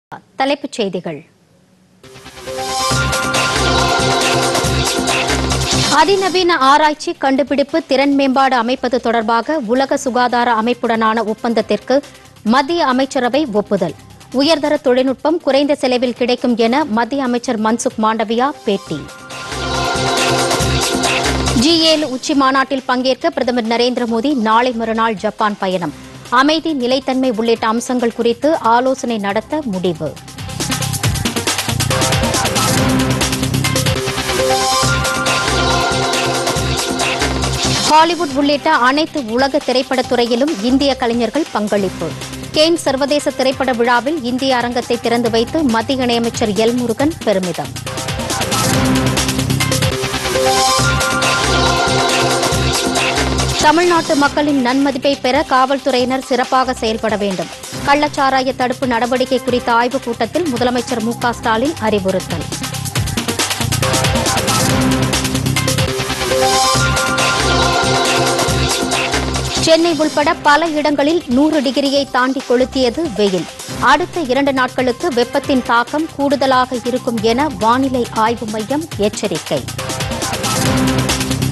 தலைப்புச் செய்திகள் அதிநவீன ஆராய்ச்சி கண்டுபிடிப்பு திறன் மேம்பாடு அமைப்பது தொடர்பாக உலக சுகாதார அமைப்புடனான ஒப்பந்தத்திற்கு மத்திய அமைச்சரவை ஒப்புதல் உயர்தர தொழில்நுட்பம் குறைந்த செலவில் கிடைக்கும் என மத்திய அமைச்சர் மன்சுக் மாண்டவியா பேட்டி ஜி ஏழு உச்சி மாநாட்டில் பங்கேற்க பிரதமர் நரேந்திர மோடி நாளை மறுநாள் ஜப்பான் பயணம் அமைதி நிலைத்தன்மை உள்ளிட்ட அம்சங்கள் குறித்து ஆலோசனை நடத்த முடிவு ஹாலிவுட் உள்ளிட்ட அனைத்து உலக திரைப்படத் துறையிலும் இந்திய கலைஞர்கள் பங்களிப்பு கேன் சர்வதேச திரைப்பட விழாவில் இந்திய அரங்கத்தை திறந்து வைத்து மத்திய இணையமைச்சர் எல் முருகன் பெருமிதம் தமிழ்நாட்டு மக்களின் நன்மதிப்பை பெற காவல்துறையினர் சிறப்பாக செயல்பட வேண்டும் கள்ளச்சாராய தடுப்பு நடவடிக்கை குறித்த ஆய்வுக் கூட்டத்தில் முதலமைச்சர் மு க ஸ்டாலின் அறிவுறுத்தல் சென்னை உள்பட பல இடங்களில் நூறு டிகிரியை தாண்டி கொளுத்தியது வெயில் அடுத்த இரண்டு நாட்களுக்கு வெப்பத்தின் தாக்கம் கூடுதலாக இருக்கும் என வானிலை ஆய்வு மையம் எச்சரிக்கை